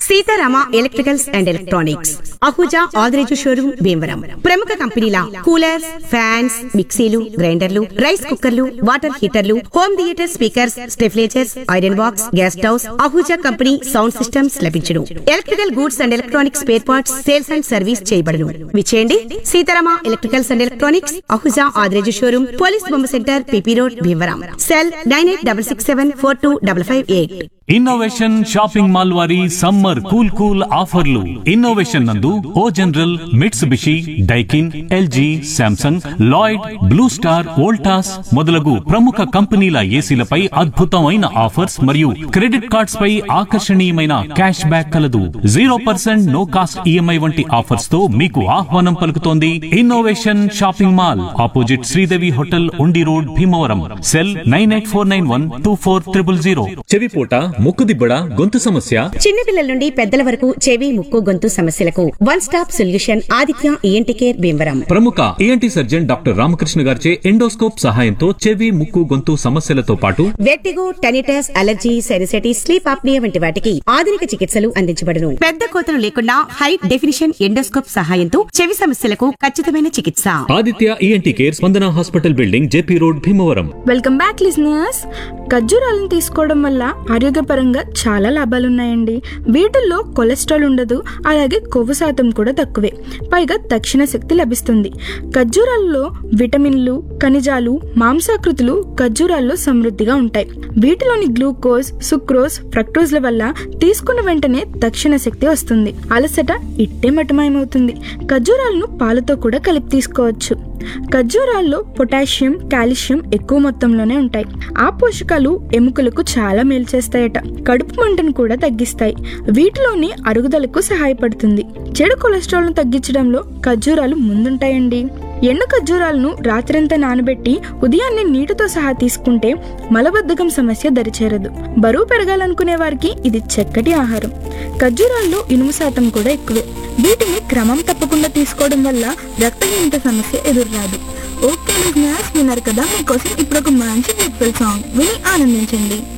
Sitarama electricals and electronics Ahuja Adireju showroom Bhimavaram ప్రముఖ కంపెనీల coolers fans మిక్సీలు గ్రైండర్లు రైస్ కుక్కర్లు వాటర్ హీటర్లు home theatre speakers stabilisers iron box gas stoves Ahuja company sound systems లభించును electrical goods and electronics spare parts sales and service చేయబడును విచేయండి Seetharama electricals and electronics Ahuja Adireju showroom police బొమ్మ centre PP road Bhimavaram cell nine eight double six seven four two double five eight innovation shopping mall వారి summer cool cool ఆఫర్లు innovation నందు O General Mitsubishi Daikin LG Samsung Lloyd Blue Star Voltas మొదలగు ప్రముఖ కంపెనీల ఏసీలపై అద్భుతమైన offers మరియు credit cards పై ఆకర్షణీయమైన క్యాష్ బ్యాక్ కలదు zero percent no cost EMI వంటి ఆఫర్స్ తో మీకు ఆహ్వానం పలుకుతోంది innovation shopping mall opposite Sridevi hotel Undi road Bhimavaram cell nine eight four nine one two four triple zero చెవిపోట ముక్కుదిబ్బడ గొంతు సమస్య చిన్నపిల్లల నుండి పెద్దల వరకు చెవి ముక్కు గొంతు సమస్యలకు one stop solution Aditya ENT care Bhimavaram ప్రముఖ ఏఎన్టీ సర్జన్ డాక్టర్ రామకృష్ణ గారిచే ఎండోస్కోప్ సహాయంతో చెవి ముక్కు గొంతు సమస్యలతో పాటు vertigo tinnitus allergy sinusitis sleep apnoea వంటి వాటికి ఆధునిక చికిత్సలు అందించబడును పెద్ద కోతలు లేకుండా హై డెఫినిషన్ ఎండోస్కోప్ సహాయంతో చెవి సమస్యలకు ఖచ్చితమైన చికిత్స Aditya ENT care Spandana hospital building JP road Bhimavaram welcome back listeners ఖర్జూరాలను తీసుకోవడం వల్ల ఆరోగ్యపరంగా చాలా లాభాలున్నాయండి వీటిల్లో కొలెస్ట్రాల్ ఉండదు అలాగే కొవ్వు శాతం కూడా తక్కువే పైగా తక్షణ శక్తి లభిస్తుంది ఖర్జూరాల్లో విటమిన్లు ఖనిజాలు మాంసాకృతులు ఖర్జూరాల్లో సమృద్ధిగా ఉంటాయి వీటిలోని గ్లూకోజ్ సుక్రోజ్ ఫ్రక్టోజ్ల వల్ల తీసుకున్న వెంటనే తక్షణ శక్తి వస్తుంది అలసట ఇట్టే మటమాయమవుతుంది ఖర్జూరాలను పాలతో కూడా కలిపి తీసుకోవచ్చు ఖర్జూరాల్లో పొటాషియం కాల్షియం ఎక్కువ మొత్తంలోనే ఉంటాయి ఆ పోషకాలు ఎముకలకు చాలా మేలు చేస్తాయట కడుపు మంటను కూడా తగ్గిస్తాయి వీటిలోని అరుగుదలకు సహాయపడుతుంది చెడు కొలెస్ట్రాల్ను తగ్గించడంలో ఖర్జూరాలు ముందుంటాయండి ఎండు ఖర్జూరాలను రాత్రంతా నానబెట్టి ఉదయాన్నే నీటితో సహా తీసుకుంటే మలబద్ధకం సమస్య దరిచేరదు బరువు పెరగాలనుకునే వారికి ఇది చక్కటి ఆహారం ఖర్జూరాల్లో ఇనుము శాతం కూడా ఎక్కువే వీటిని క్రమం తప్పకుండా తీసుకోవడం వల్ల రక్తహీనత సమస్య ఎదురురాదు ఓకే లిజనర్స్ విన్నారు కదా మీకోసం ఇప్పుడు ఒక మంచి బ్యూటిఫుల్ సాంగ్ విని ఆనందించండి